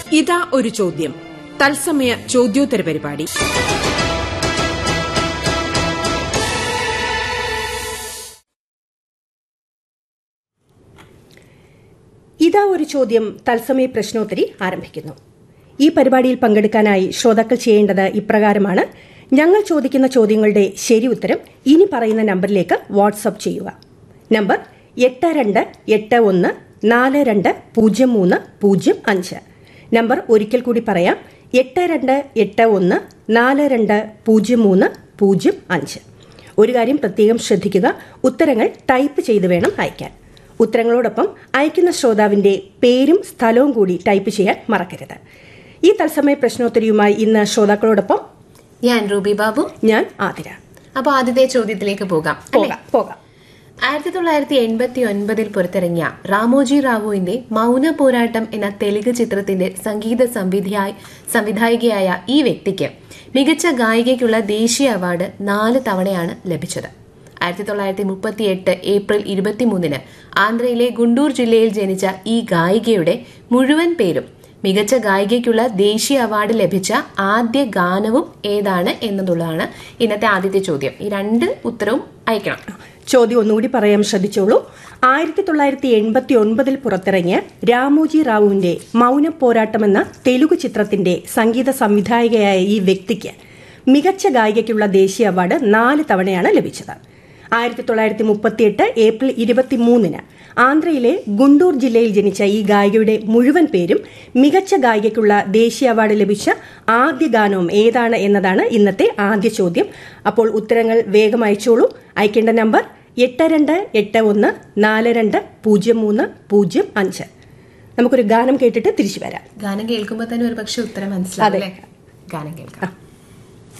ഇതാ ഒരു ചോദ്യം തത്സമയ ചോദ്യോത്തര പരിപാടി ഇതാ ഒരു ചോദ്യം തത്സമയ പ്രശ്നോത്തരി ആരംഭിക്കുന്നു ഈ പരിപാടിയിൽ പങ്കെടുക്കാനായി ശ്രോതാക്കൾ ചെയ്യേണ്ടത് ഇപ്രകാരമാണ് ഞങ്ങൾ ചോദിക്കുന്ന ചോദ്യങ്ങളുടെ ശരി ഉത്തരം ഇനി പറയുന്ന നമ്പറിലേക്ക് വാട്സപ്പ് ചെയ്യുക നമ്പർ എട്ട് രണ്ട് എട്ട് ഒന്ന് നാല് രണ്ട് പൂജ്യം മൂന്ന് പൂജ്യം അഞ്ച് നമ്പർ ഒരിക്കൽ കൂടി പറയാം എട്ട് രണ്ട് എട്ട് ഒന്ന് നാല് രണ്ട് പൂജ്യം മൂന്ന് പൂജ്യം അഞ്ച് ഒരു കാര്യം പ്രത്യേകം ശ്രദ്ധിക്കുക ഉത്തരങ്ങൾ ടൈപ്പ് ചെയ്ത് വേണം അയക്കാൻ ഉത്തരങ്ങളോടൊപ്പം അയക്കുന്ന ശ്രോതാവിന്റെ പേരും സ്ഥലവും കൂടി ടൈപ്പ് ചെയ്യാൻ മറക്കരുത് ഈ തത്സമയ പ്രശ്നോത്തരിയുമായി ഇന്ന് ശ്രോതാക്കളോടൊപ്പം ഞാൻ റൂബി ബാബു ഞാൻ ആതിര അപ്പൊ ആദ്യത്തെ ചോദ്യത്തിലേക്ക് പോകാം അല്ലേ പോകാം പോകാം ആയിരത്തി തൊള്ളായിരത്തി എൺപത്തി ഒൻപതിൽ പുറത്തിറങ്ങിയ രാമോജി റാവുവിന്റെ മൗന പോരാട്ടം എന്ന തെലുങ്ക് ചിത്രത്തിന്റെ സംഗീത സംവിധായ സംവിധായികയായ ഈ വ്യക്തിക്ക് മികച്ച ഗായികയ്ക്കുള്ള ദേശീയ അവാർഡ് നാല് തവണയാണ് ലഭിച്ചത് ആയിരത്തി തൊള്ളായിരത്തി മുപ്പത്തി എട്ട് ഏപ്രിൽ ഇരുപത്തിമൂന്നിന് ആന്ധ്രയിലെ ഗുണ്ടൂർ ജില്ലയിൽ ജനിച്ച ഈ ഗായികയുടെ മുഴുവൻ പേരും മികച്ച ഗായികയ്ക്കുള്ള ദേശീയ അവാർഡ് ലഭിച്ച ആദ്യ ഗാനവും ഏതാണ് എന്നതുള്ളതാണ് ഇന്നത്തെ ആദ്യത്തെ ചോദ്യം ഈ രണ്ട് ഉത്തരവും അയക്കണം ചോദ്യം ഒന്നുകൂടി പറയാൻ ശ്രദ്ധിച്ചോളൂ ആയിരത്തി തൊള്ളായിരത്തി എൺപത്തി ഒൻപതിൽ പുറത്തിറങ്ങിയ രാമോജി റാവുവിന്റെ മൗന പോരാട്ടം എന്ന തെലുഗു ചിത്രത്തിന്റെ സംഗീത സംവിധായികയായ ഈ വ്യക്തിക്ക് മികച്ച ഗായികയ്ക്കുള്ള ദേശീയ അവാർഡ് നാല് തവണയാണ് ലഭിച്ചത് ആയിരത്തി തൊള്ളായിരത്തി മുപ്പത്തിയെട്ട് ഏപ്രിൽ ഇരുപത്തിമൂന്നിന് ആന്ധ്രയിലെ ഗുണ്ടൂർ ജില്ലയിൽ ജനിച്ച ഈ ഗായികയുടെ മുഴുവൻ പേരും മികച്ച ഗായികയ്ക്കുള്ള ദേശീയ അവാർഡ് ലഭിച്ച ആദ്യ ഗാനവും ഏതാണ് എന്നതാണ് ഇന്നത്തെ ആദ്യ ചോദ്യം അപ്പോൾ ഉത്തരങ്ങൾ വേഗം അയച്ചോളൂ അയക്കേണ്ട നമ്പർ എട്ട് രണ്ട് എട്ട് ഒന്ന് നാല് രണ്ട് പൂജ്യം മൂന്ന് പൂജ്യം അഞ്ച് നമുക്കൊരു ഗാനം കേട്ടിട്ട് തിരിച്ചു വരാം ഗാനം കേൾക്കുമ്പോൾ തന്നെ ഒരു പക്ഷെ ഉത്തരം മനസ്സിലാവും അതെ. അല്ലേ ഗാനം കേൾക്കാം